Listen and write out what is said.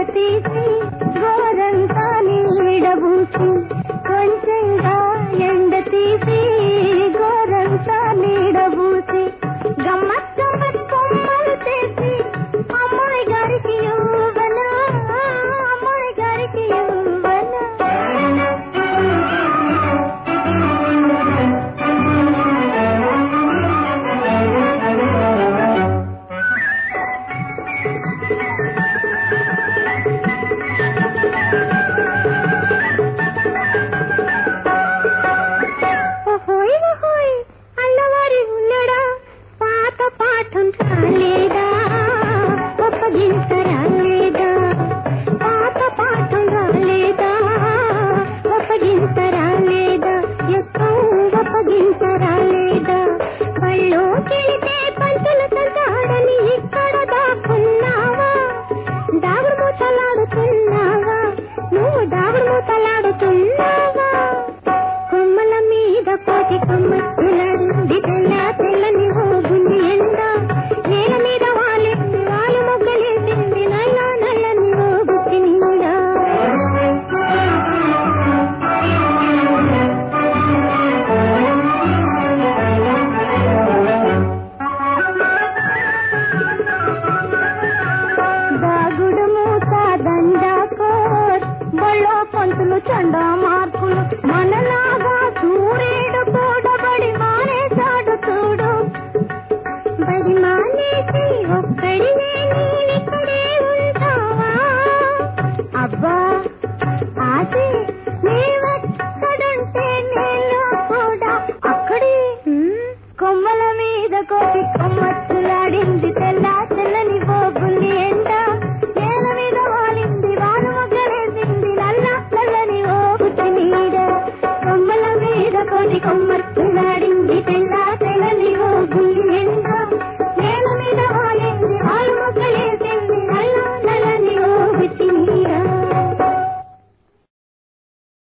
తీసి గోరంతా నీడబూసి కొంచెంగా ఎండ తీసి గోరంతా నీడబూసి గమ్మత్ గమ్మత్ కొమ్మలు చేసి అమ్మాయి గారికి ఇవ్వనా అమ్మాయి గారికి ఇవ్వనా ఓహోయ్ ఓహోయ్ అల్లవారి ఉన్నడా పాత పాఠం రాలేదా ఒప్పగింత రాలేదా పాత పాఠం రాలేదా ఒప్పగింత రాలేదా ఎక్కువ ఒప్పగింత రాలేదా కళ్ళు కెళితే పంచులు తంటాడని ఇక్కడ దాక్కున్నావా దాగుడు మూతలాడుతున్నావా నువ్వు దాగుడు మూతలాడుతున్నావా కొమ్మల మీద కోటి కొమ్మలాడు తెల్ల తెల్లని హోగుంది ఎండ నేల మీద వాలి వాళ్ళు మొగ్గలేసింది నల్ల నల్లని హోగుచ్చి నీడా దాగుడు మూత దండా కోట్ బళ్ళో పంతులు చండా మార్పులు మనలా